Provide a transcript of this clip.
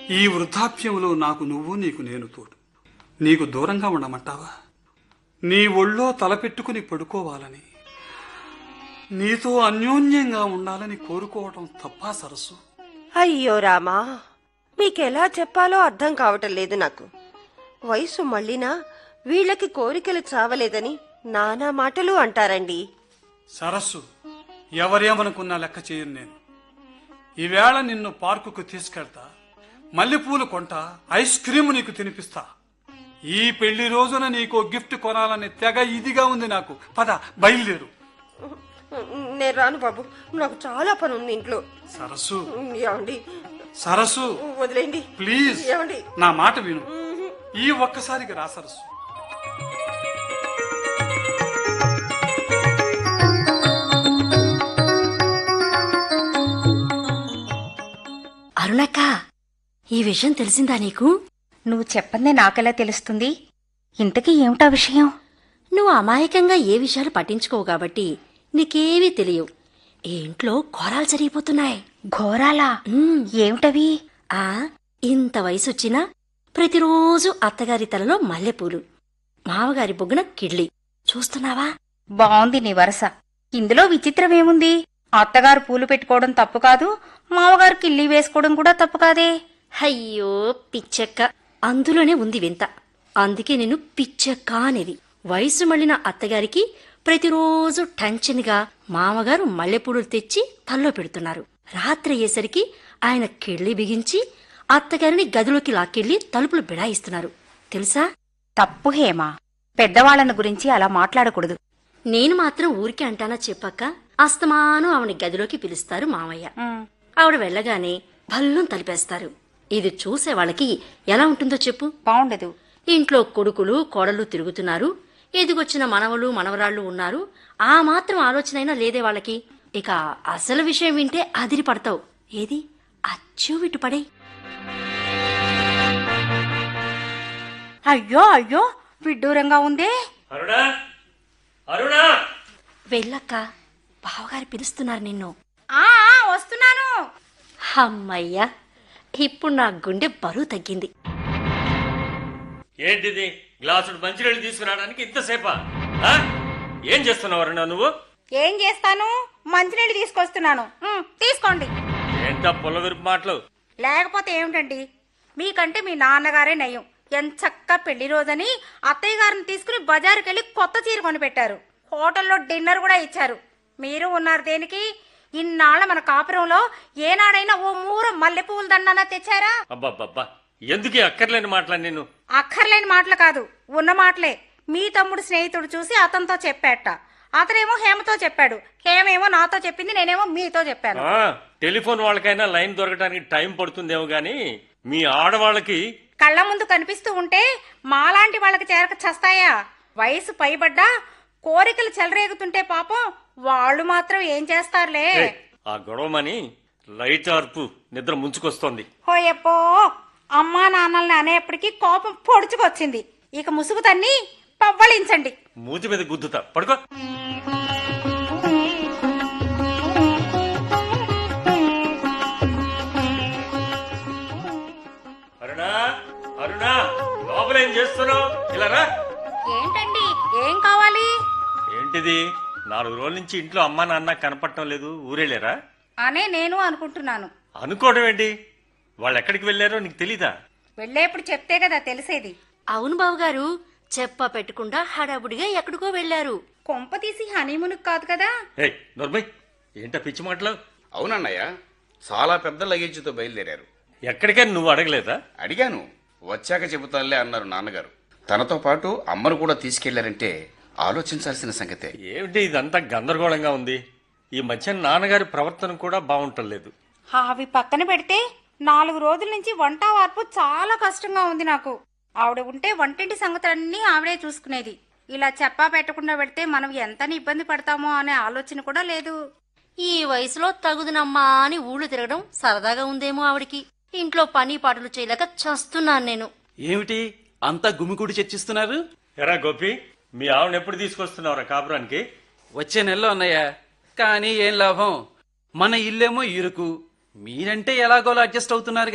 ఈ వృద్ధాప్యంలో నాకు నువ్వు నీకు నేను తోడు నీకు దూరంగా ఉండమంటావా నీ ఒళ్ళో తలపెట్టుకుని పడుకోవాలని నీతో అన్యోన్యంగా ఉండాలని కోరుకోవటం తప్పా సరస్సు అయ్యో రామా మీకెలా చెప్పాలో అర్థం కావటం లేదు నాకు వయసు మళ్ళినా వీళ్ళకి కోరికలు చావలేదని నానా మాటలు అంటారండి సరస్సు ఎవరేమనుకున్నా లెక్క చేయను నేను ఈవేళ నిన్ను పార్కుకు తీసుకెళ్తా మల్లెపూలు కొంటా ఐస్ క్రీమ్ నీకు తినిపిస్తా ఈ పెళ్లి రోజున నీకు గిఫ్ట్ కొనాలని తెగ ఇదిగా ఉంది నాకు పద బయలుదేరు నేను రాను బాబు నాకు చాలా పని ఉంది ఇంట్లో సరస్సు ఏమండి సరస్సు వదిలేండి ప్లీజ్ ఏమండి నా మాట విను ఈ ఒక్కసారికి రా సరస్సు అరుణక్క ఈ విషయం తెలిసిందా నీకు నువ్వు చెప్పందే నాకెలా తెలుస్తుంది ఇంతకీ ఏమిటా విషయం నువ్వు అమాయకంగా ఏ విషయాలు పట్టించుకోవు కాబట్టి నీకేవీ తెలియవు ఈ ఇంట్లో ఘోరాలు జరిగిపోతున్నాయి ఘోరాలా ఉమ్, ఏమిటవి ఆ ఇంత వయసొచ్చినా ప్రతిరోజు అత్తగారి తలలో మల్లెపూలు మామగారి బొగ్గున కిడ్లీ చూస్తున్నావా బావుంది నీ వరస ఇందులో విచిత్రమేముంది అత్తగారు పూలు పెట్టుకోవడం తప్పు కాదు మామగారు కిల్లి వేసుకోవడం కూడా తప్పు కాదే అయ్యో పిచ్చెక్క అందులోనే ఉంది వింత అందుకే నేను పిచ్చెక్క అనేది వయసు మళ్ళిన అత్తగారికి ప్రతిరోజు టెన్షన్గా మామగారు మల్లెపూలు తెచ్చి తల్లో పెడుతున్నారు రాత్రి అయ్యేసరికి ఆయన కిళ్ళి బిగించి అత్తగారిని గదిలోకి లాక్కెళ్లి తలుపులు బిడాయిస్తున్నారు తెలుసా తప్పు హేమా పెద్దవాళ్ళని గురించి అలా మాట్లాడకూడదు నేను మాత్రం ఊరికే అంటానా చెప్పాక అస్తమానం ఆవిడ గదిలోకి పిలుస్తారు మామయ్య ఉమ్, ఆవిడ వెళ్ళగానే భల్లం తలిపేస్తారు ఇది చూసే వాళ్ళకి ఎలా ఉంటుందో చెప్పు బావుండదు ఇంట్లో కొడుకులు కోడళ్ళు తిరుగుతున్నారు ఎదిగొచ్చిన మనవలు మనవరాళ్ళు ఉన్నారు ఆ మాత్రం ఆలోచనైనా లేదే వాళ్ళకి ఇక అసలు విషయం వింటే అదిరి పడతావు ఏది అచ్చు విట్టు పడే అయ్యో అయ్యో విడ్డూరంగా ఉందే అరుణా అరుణా వెళ్ళక్క బావగారు పిలుస్తున్నారు నిన్ను ఆ ఆ, వస్తున్నాను అమ్మయ్యా ఇప్పుడు నా గుండె బరువు తగ్గింది ఏంటిది గ్లాసుడు మంచినీళ్ళు తీసుకురావడానికి ఇంతసేపా ఆ? ఏం చేస్తున్నావు అరుణా నువ్వు ఏం చేస్తాను మంచినీళ్ళు తీసుకొస్తున్నాను ఉమ్, తీసుకోండి ఏంటా పొలవిరుపు మాటలు లేకపోతే ఏమిటండి మీకంటే మీ నాన్నగారే నయం ఎంచక్క పెళ్లి రోజని అత్తయ్య గారిని తీసుకుని బజారుకి వెళ్ళి కొత్త చీర కొని పెట్టారు హోటల్లో డిన్నర్ కూడా ఇచ్చారు మీరు ఉన్నారు దేనికి ఇన్నాళ్ళ మన కాపురంలో ఏనాడైనా ఓ మూర మల్లెపూల దండన తెచ్చారా అబ్బబ్బబ్బా ఎందుకు ఈ అక్కర్లేని మాటలు నేను అక్కర్లేని మాటలు కాదు ఉన్న మాటలే మీ తమ్ముడు స్నేహితుడు చూసి అతనితో చెప్పాట అతనేమో హేమతో చెప్పాడు హేమేమో నాతో చెప్పింది నేనేమో మీతో చెప్పాను ఆ, టెలిఫోన్ వాళ్ళకైనా లైన్ దొరకడానికి టైం పడుతుందేమో గాని మీ ఆడవాళ్ళకి కళ్ళ ముందు కనిపిస్తూ ఉంటే మాలాంటి వాళ్ళకి చేరక చస్తాయా వయసు పైబడ్డా కోరికలు చెలరేగుతుంటే పాపం వాళ్ళు మాత్రం ఏం చేస్తారులే ఏయ్, ఆ గొడవమని లైట్ అర్పు నిద్ర ముంచుకొస్తోంది హోయప్పో అమ్మా నాన్నల్ని అనేప్పటికీ కోపం పొడుచుకొచ్చింది ఇక ముసుగు తన్ని పవ్వళించండి మూతి మీద గుద్దుతా పడుకో అరుణా అరుణా లోపల ఏం చేస్తున్నావు ఇలా రా ఏంటండి ఏం కావాలి ఏంటిది నాలుగు రోజుల నుంచి ఇంట్లో అమ్మా నాన్న కనపడటం లేదు ఊరేలేరా అనే నేను అనుకుంటున్నాను అనుకోవడం ఏంటి వాళ్ళు ఎక్కడికి వెళ్ళారో నీకు తెలీదా వెళ్ళేప్పుడు చెప్తే కదా తెలిసేది అవును బావగారు చెప్ప పెట్టకుండా హడాబుడిగా ఎక్కడికో వెళ్లారు కొంప తీసి హనీమునుకు కాదు కదా ఏయ్ నర్మయ్ ఏంటా పిచ్చి మాటలు అవునన్నయ్య చాలా పెద్ద లగేజీతో బయలుదేరారు ఎక్కడికైనా నువ్వు అడగలేదా అడిగాను వచ్చాక చెబుతానులే అన్నారు నాన్నగారు తనతో పాటు అమ్మను కూడా తీసుకెళ్లారంటే ఆలోచించాల్సిన సంగతే ఏమిటి ఇదంతా గందరగోళంగా ఉంది ఈ మధ్య నాన్నగారి ప్రవర్తన కూడా బాగుంటలేదు అవి పక్కన పెడితే నాలుగు రోజుల నుంచి వంట వార్పు చాలా కష్టంగా ఉంది నాకు ఆవిడ ఉంటే వంటింటి సంగతులన్నీ ఆవిడే చూసుకునేది ఇలా చెప్పా పెట్టకుండా పెడితే మనం ఎంత ఇబ్బంది పడతామో అనే ఆలోచన కూడా లేదు ఈ వయసులో తగుదునమ్మా అని ఊళ్ళు తిరగడం సరదాగా ఉందేమో ఆవిడికి ఇంట్లో పని పాటలు చేయలేక చస్తున్నాను నేను ఏమిటి అంతా గుమికూడి చర్చిస్తున్నారు ఎరా గోపి మీ ఆవిడ ఎప్పుడు తీసుకొస్తున్నావురా కాపురానికి వచ్చే నెలలో అన్నయ్య కానీ ఏం లాభం మన ఇల్లేమో ఇరుకు మీరంటే ఎలాగోలా అడ్జస్ట్ అవుతున్నారు